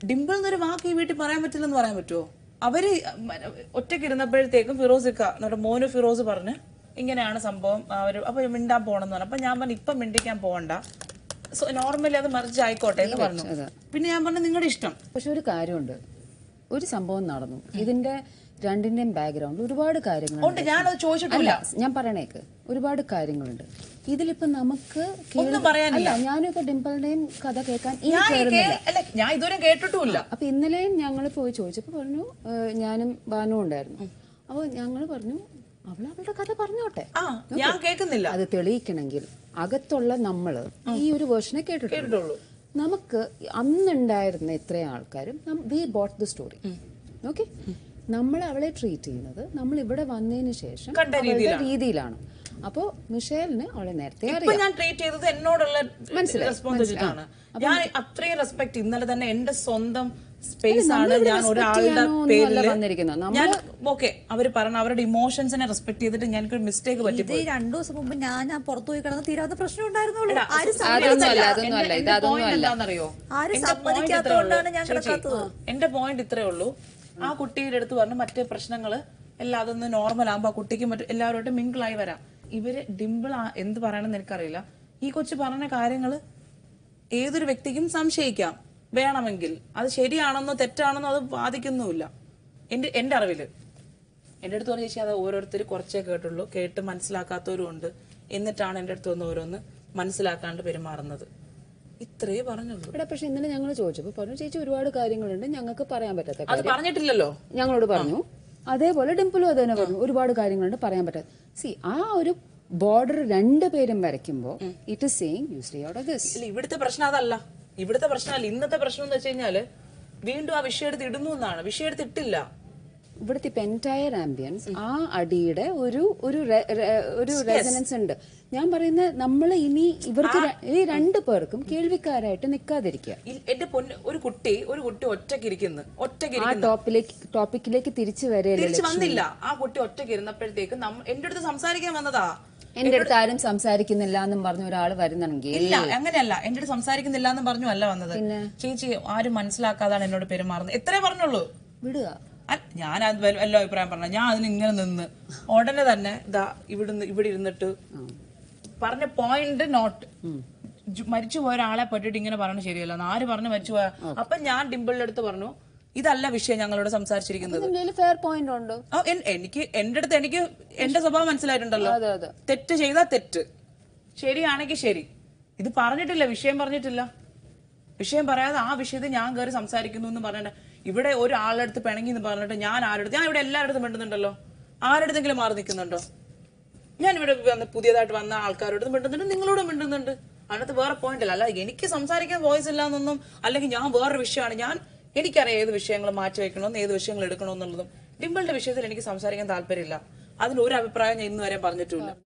ഡിംപിൾ എന്നൊരു വാക്ക് ഈ വീട്ടിൽ പറയാൻ പറ്റില്ലെന്ന് പറയാൻ പറ്റുമോ അവര് ഒറ്റയ്ക്ക് ഇരുന്നപ്പോഴത്തേക്കും ഫിറോസിക്ക നമ്മുടെ മോനു ഫിറോസ് പറഞ്ഞ് ഇങ്ങനെയാണ് സംഭവം അവര് അപ്പൊ മിണ്ടാൻ പോണെന്ന് പറഞ്ഞു അപ്പൊ ഞാൻ പറഞ്ഞു ഇപ്പൊ മിണ്ടിക്കാൻ പോകണ്ട സോ നോർമലി അത് മറിച്ച് ആയിക്കോട്ടെ എന്ന് പറഞ്ഞു പിന്നെ ഞാൻ പറഞ്ഞു നിങ്ങളുടെ ഇഷ്ടം പക്ഷെ ഒരു കാര്യമുണ്ട് ഒരു സംഭവം നടന്നു ഇതിന്റെ രണ്ടിന്റെയും ബാക്ക്ഗ്രൗണ്ട് ഒരുപാട് കാര്യങ്ങളുണ്ട് ഉണ്ട് ഞാനത് ചോദിച്ചിട്ടില്ല അല്ല ഞാൻ പറയണേക്ക് ഒരുപാട് കാര്യങ്ങളുണ്ട് ഇതിലിപ്പോ നമുക്ക് ഒന്നും പറയാനില്ല. അല്ല ഞാനിപ്പോ ഡിംപിളിന്റെയും കഥ കേൾക്കാൻ ഇനി ഞാൻ ഈ കയറുന്നില്ല കേ- അല്ല ഞാൻ ഇതുവരെ കേട്ടിട്ടുമില്ല അപ്പൊ ഇന്നലെയും ഞങ്ങൾ പോയി ചോദിച്ചപ്പോ പറഞ്ഞു ഏഹ്, ഞാനും ബാനു ഉണ്ടായിരുന്നു അപ്പൊ ഞങ്ങൾ പറഞ്ഞു അവൾ അവളുടെ കഥ പറഞ്ഞോട്ടെ ആ ഞാൻ കേൾക്കുന്നില്ല അത് തെളിയിക്കണമെങ്കിൽ അകത്തുള്ള നമ്മള് ഈ ഒരു വേർഷനെ കേട്ടിട്ടുള്ളൂ കേട്ടിട്ടുള്ളൂ നമുക്ക് അന്നുണ്ടായിരുന്ന ഇത്രയും ആൾക്കാരും we bought the story okay നമ്മൾ അവളെ ട്രീറ്റ് ചെയ്യുന്നത് നമ്മൾ ഇവിടെ വന്നതിന് ശേഷം കണ്ട അവളുടെ രീതിയിലാണ് അപ്പോ മിഷേലിന് അവളെ നേരത്തെ ഇപ്പൊ അറിയാം ഞാൻ ട്രീറ്റ് ചെയ്തത് എന്നോടുള്ള മനസ്സിലായി, റെസ്പോൺസ് വെച്ചിട്ടാണ് ഞാൻ അത്രയും റെസ്പെക്ട് ഇന്നലെ തന്നെ എന്റെ സ്വന്തം സ്പേസ് ആണ് നമ്മളിവിടെ ഞാൻ respect ഒരാളുടെ ചെയ്യാനോ ഒന്നുമല്ല പേരിൽ വന്നിരിക്കുന്നത്. നമ്മള് ഞാൻ ഓക്കെ അവര് പറഞ്ഞ അവരുടെ ഇമോഷൻസിനെ റെസ്പെക്ട് ചെയ്തിട്ട് ഞങ്ങൾക്ക് മിസ്റ്റേക്ക് പറ്റി ഇത് ഈ രണ്ടു ദിവസം മുമ്പ് ഞാൻ ഞാൻ പുറത്തു പോയി കിടന്ന് തീരാത്ത പ്രശ്നം ഉണ്ടായിരുന്നുള്ളൂ ആരും അതൊന്നും അല്ല സമ്മതിച്ചില്ല. അതൊന്നും അല്ല ഇത് അതൊന്നും അല്ല എന്താണെന്നറിയോ ആരും എന്റെ point ഇത്രേ സമ്മതിക്കാത്തതുകൊണ്ടാണ് ഉള്ളൂ. ഞാൻ ചേച്ചി, കിടക്കാത്തത്. എന്റെ പോയിന്റ് ഇത്രേ ഉള്ളൂ ആ കുട്ടിയുടെ അടുത്ത് പറഞ്ഞു മറ്റേ പ്രശ്നങ്ങള് എല്ലാം അതൊന്ന് നോർമൽ ആകുമ്പോ ആ കുട്ടിക്ക് മറ്റു എല്ലാവരോട്ടും മിങ്കിൾ ആയി വരാം ഇവര് ഡിംപിൾ എന്ത് പറയണമെന്ന് എനിക്കറിയില്ല ഈ കൊച്ചു പറഞ്ഞ കാര്യങ്ങള് ഏതൊരു വ്യക്തിക്കും സംശയിക്കാം വേണമെങ്കിൽ അത് ശരിയാണെന്നോ തെറ്റാണെന്നോ അത് ബാധിക്കുന്നുമില്ല എന്റെ എന്റെ അറിവില് എന്റെ അടുത്ത് പറഞ്ഞ ചേച്ചി അത് ഓരോരുത്തർ കുറച്ചേ കേട്ടുള്ളൂ കേട്ട് മനസ്സിലാക്കാത്തവരും ഉണ്ട് എന്നിട്ടാണ് എന്റെ അടുത്ത് വന്ന് ഓരോന്ന് മനസ്സിലാക്കാണ്ട് പെരുമാറുന്നത് ഇത്രേ പറഞ്ഞുള്ളൂ ഇവിടെ പക്ഷെ ഇന്നലെ ഞങ്ങൾ ചോദിച്ചപ്പോ പറഞ്ഞു ചേച്ചി ഒരുപാട് കാര്യങ്ങളുണ്ട് ഞങ്ങൾക്ക് പറയാൻ പറ്റാത്ത അത് പറഞ്ഞിട്ടില്ലല്ലോ ഞങ്ങളോട് പറഞ്ഞു അതേപോലെ ഡിംപിളും അത് തന്നെ പറഞ്ഞു ഒരുപാട് കാര്യങ്ങളുണ്ട് പറയാൻ പറ്റാത്ത സി ആ ഒരു ബോർഡർ രണ്ടുപേരും വരയ്ക്കുമ്പോൾ it is saying you stay out of this ഇല്ല ഇവിടുത്തെ പ്രശ്നം അതല്ല ഇവിടുത്തെ പ്രശ്നമല്ല ഇന്നത്തെ പ്രശ്നം എന്ന് വെച്ച് കഴിഞ്ഞാല് വീണ്ടും ആ വിഷയം എടുത്ത് ഇടുന്നു എന്നാണ് വിഷയം എടുത്ത് ഇട്ടില്ല ഇവിടുത്തെ പെൻറ്റയർ ആംബിയൻസ് ആ അടിയുടെ ഒരു ഒരു റെ- റെ- ഒരു റെസനൻസ് ഉണ്ട് ഞാൻ പറയുന്നത് നമ്മൾ ഇനി ഇവർക്ക് ര- ഈ രണ്ടു പേർക്കും കേൾവിക്കാരായിട്ട് നിൽക്കാതിരിക്കുക ഇ- എന്റെ പൊന്ന് ഒരു കുട്ടി ഒരു കുട്ടി ഒറ്റയ്ക്ക് ഇരിക്കുന്നു ഒറ്റയ്ക്ക് ആ ടോപ്പിലേക്ക് ടോപ്പിക്കിലേക്ക് തിരിച്ചു വരെയല്ലേ തിരിച്ചു വന്നില്ല ആ കുട്ടി ഒറ്റയ്ക്ക് ഇരുന്നപ്പോഴത്തേക്ക് നമ്മ എന്റെ അടുത്ത് സംസാരിക്കാൻ വന്നതാ എന്റെ അടുത്ത് ആരും സംസാരിക്കുന്നില്ല എന്നും പറഞ്ഞ ഒരാൾ വരുന്നുണ്ടെങ്കിൽ ഇല്ല അങ്ങനെയല്ല എന്റെ അടുത്ത് സംസാരിക്കുന്നില്ല എന്ന് പറഞ്ഞു അല്ല വന്നത് ചേച്ചി ആരും മനസ്സിലാക്കാതാണ് എന്നോട് പെരുമാറുന്നത് എത്രേ പറഞ്ഞുള്ളൂ വിടുക അല്ല, ഞാൻ അത് വല്ല- വല്ല അഭിപ്രായം പറഞ്ഞ ഞാൻ അതിന് ഇങ്ങനെ നിന്ന് ഉടനെ തന്നെ ഇതാ ഇവിടുന്ന് ഇവിടെ ഇരുന്നിട്ട് പറഞ്ഞ പോയിന്റ് നോട്ട് മരിച്ചു പോയ ഒരാളെ പറ്റിയിട്ട് ഇങ്ങനെ പറയണത് ശരിയല്ല എന്ന് ആര് പറഞ്ഞു മരിച്ചു പോയ അപ്പൊ ഞാൻ ഡിംപിളിന്റെ അടുത്ത് പറഞ്ഞു ഇതല്ല വിഷയം ഞങ്ങളോട് സംസാരിച്ചിരിക്കുന്നത് ഇതിന്റെ ഫെയർ പോയിന്റ് ഉണ്ട് ആ, എൻ- എനിക്ക് എന്റെ അടുത്ത് എനിക്ക് എന്റെ സ്വഭാവം മനസ്സിലായിട്ടുണ്ടല്ലോ അതെ അതെ തെറ്റ് ചെയ്താൽ തെറ്റ് ശരിയാണെങ്കിൽ ശരി ഇത് പറഞ്ഞിട്ടില്ല വിഷയം പറഞ്ഞിട്ടില്ല വിഷയം പറയാതെ ആ വിഷയത്തിൽ ഞാൻ കയറി സംസാരിക്കുന്നു എന്ന് പറഞ്ഞിട്ട് ഇവിടെ ഒരാളുടെ അടുത്ത് പിണങ്ങി എന്ന് പറഞ്ഞിട്ട് ഞാൻ ആരുടെ ഞാൻ ഇവിടെ എല്ലാവരുടെ അടുത്തും മിണ്ടുന്നുണ്ടല്ലോ ആരുടെ അടുത്തെങ്കിലും മാറി നിൽക്കുന്നുണ്ടോ ഞാൻ ഇവിടെ വന്ന് പുതിയതായിട്ട് വന്ന ആൾക്കാരോട് മിണ്ടുന്നുണ്ട് നിങ്ങളോട് മിണ്ടുന്നുണ്ട് അതിനകത്ത് വേറെ പോയിന്റ് അല്ല അല്ല എനിക്ക് സംസാരിക്കാൻ വോയിസ് ഇല്ല എന്നൊന്നും അല്ലെങ്കിൽ ഞാൻ വേറൊരു വിഷയമാണ് ഞാൻ എനിക്കറിയാം ഏത് വിഷയങ്ങൾ മാറ്റി വെക്കണമെന്ന് ഏത് വിഷയങ്ങൾ എടുക്കണമെന്നുള്ളതും ഡിമ്പിളുടെ വിഷയത്തിൽ എനിക്ക് സംസാരിക്കാൻ താല്പര്യമില്ല അതിന് ഒരു അഭിപ്രായം ഞാൻ ഇന്ന് വരെ പറഞ്ഞിട്ടില്ല